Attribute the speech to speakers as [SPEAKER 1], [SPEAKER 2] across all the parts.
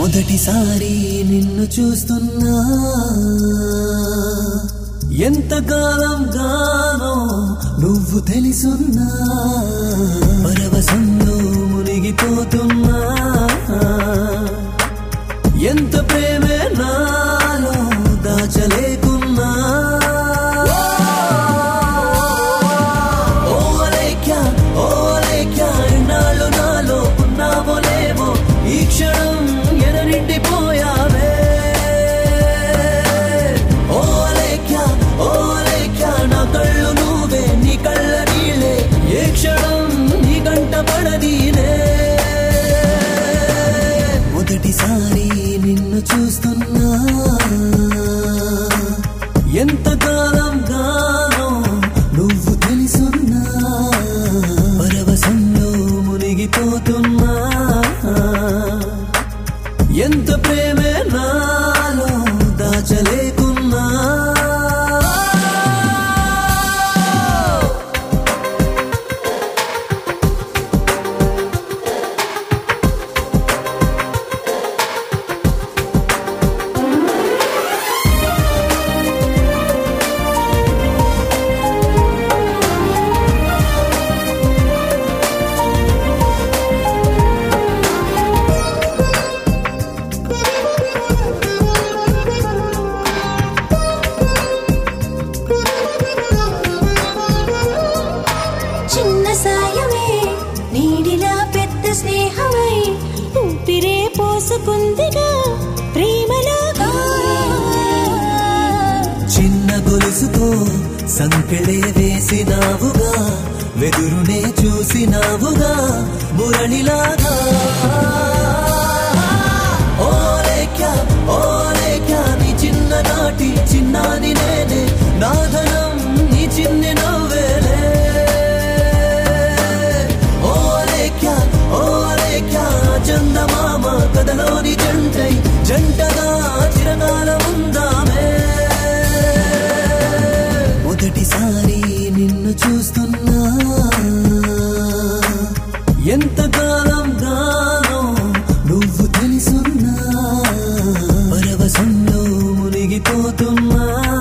[SPEAKER 1] మొదటిసారి నిన్ను చూస్తున్నా ఎంతకాలం గానో నువ్వు తెలుసున్నా పరవశంలో మునిగిపోతున్నా ఎంత ప్రేమే నాలో దాచలేకున్నా ఓ అలేఖ్య ఓ అలేఖ్య ఇన్నాళ్ళు నాలో ఉన్నావో లేవో ఈ క్షణం ఎననిండిపోయావే ఓ అలేఖ్య ఓ అలేఖ్య నా కళ్ళు నువ్వే నీ కళ్ళ నీళ్ళే ఏ క్షణం నీ కంట పడదీనే మొదటిసారి నిన్ను చూస్తున్నా ఎంతకాలం గానో నువ్వు తెలుసున్నా పరవశంలో మునిగిపోతున్నా ఎంత ప్రేమే నాలో దాచలేకున్నా
[SPEAKER 2] చిన్న సాయమే నీడిలా పెద్ద స్నేహమై ఊపిరే పోసుకుందిగా ప్రేమలాగా
[SPEAKER 1] చిన్న గొలుసుతో సంకెళే వేసినావుగా వెదురునే చూసినావుగా మురళిలాగా ఓ లేఖ్య ఓ లేఖ్య నీ చిన్ననాటి చిన్నాని నేనే నాదనం నీ చిన్ని నవ్వేలే ఓ లేఖ్య ఓ లేఖ్య చందమామ కథలోని జంటై జంటగా చిరకాలం ఉందామే మొదటిసారి నిన్ను చూస్తున్నా ఎంతకాలం గానో నువ్వు తెలుసున్నా పరవశంలో మునిగిపోతున్నా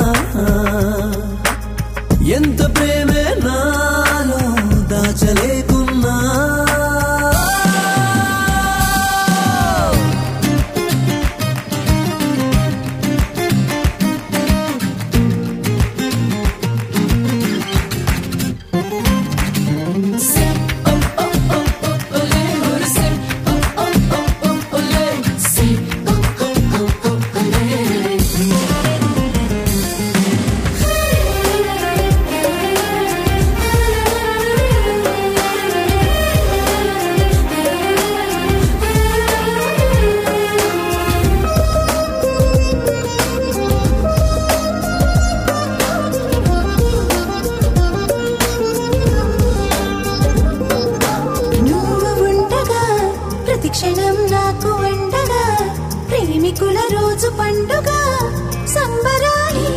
[SPEAKER 1] ఎంత ప్రేమే నాలో దాచలేకున్నా
[SPEAKER 2] నువ్వు ఉండగా ప్రతి క్షణం నాకు వండగా ప్రేమికుల రోజు పండుగ సంబరాలి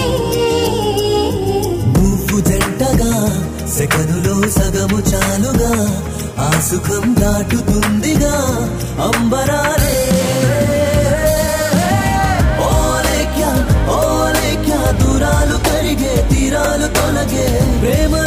[SPEAKER 1] నువ్వు జంటగా సెకనులో సగము చాలుగా ఆ సుఖం దాటుతుందిగా అంబరాలే ఓ లేఖ్య ఓ లేఖ్య దూరాలు కరిగే తీరాలు తొలగే ప్రేమ